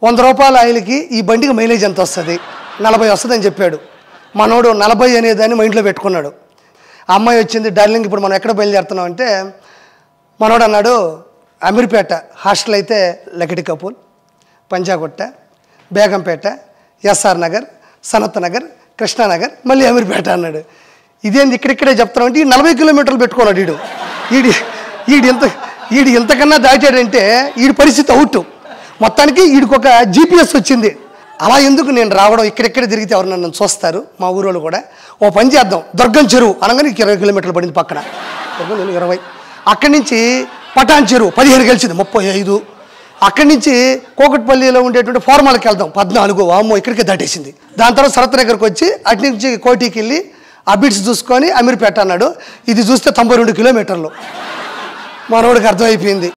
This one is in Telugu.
వంద రూపాయల ఆయిల్కి ఈ బండికి మైలేజ్ ఎంత వస్తుంది నలభై వస్తుందని చెప్పాడు మనోడు నలభై అనేదాన్ని మైండ్లో పెట్టుకున్నాడు ఆ అమ్మాయి వచ్చింది డార్లింగ్ ఇప్పుడు మనం ఎక్కడ బయలుదేరుతున్నాం అంటే మనోడు అన్నాడు అమీర్పేట హాస్టల్ అయితే లకిడి కపూల్ పంజాగుట్ట బేగంపేట ఎస్ఆర్ నగర్ సనత్ నగర్ కృష్ణానగర్ మళ్ళీ అమీర్పేట అన్నాడు ఇదేంది ఇక్కడిక్కడే చెప్తున్నాం అంటే ఈ నలభై కిలోమీటర్లు పెట్టుకున్నాడు వీడు ఈడి ఈడు ఎంత ఈడు ఇంతకన్నా దాటాడంటే ఈడి పరిస్థితి అవుట్ మొత్తానికి వీడికి ఒక జీపీఎస్ వచ్చింది అలా ఎందుకు నేను రావడం ఇక్కడెక్కడ తిరిగితే ఎవరు నన్ను చూస్తారు మా ఊరోళ్ళు కూడా ఓ పని చేద్దాం దుర్గం చెరువు అనగానే నీకు ఇరవై కిలోమీటర్లు పడింది పక్కన దుర్గం చెరువు ఇరవై అక్కడి నుంచి పటాన్ చెరువు పదిహేను కలిసింది ముప్పై ఐదు అక్కడి నుంచి కోకట్పల్లిలో ఉండేటువంటి ఫార్మాలకి వెళ్దాం పద్నాలుగు వామ్మో ఇక్కడికే దాటేసింది దాని తర్వాత సరత్ నగర్కి వచ్చి అటు నుంచి కోటికి వెళ్ళి ఆ బిట్స్ చూసుకొని అమీర్పేట అన్నాడు ఇది చూస్తే తొంభై రెండు కిలోమీటర్లు మనోడికి అర్థమైపోయింది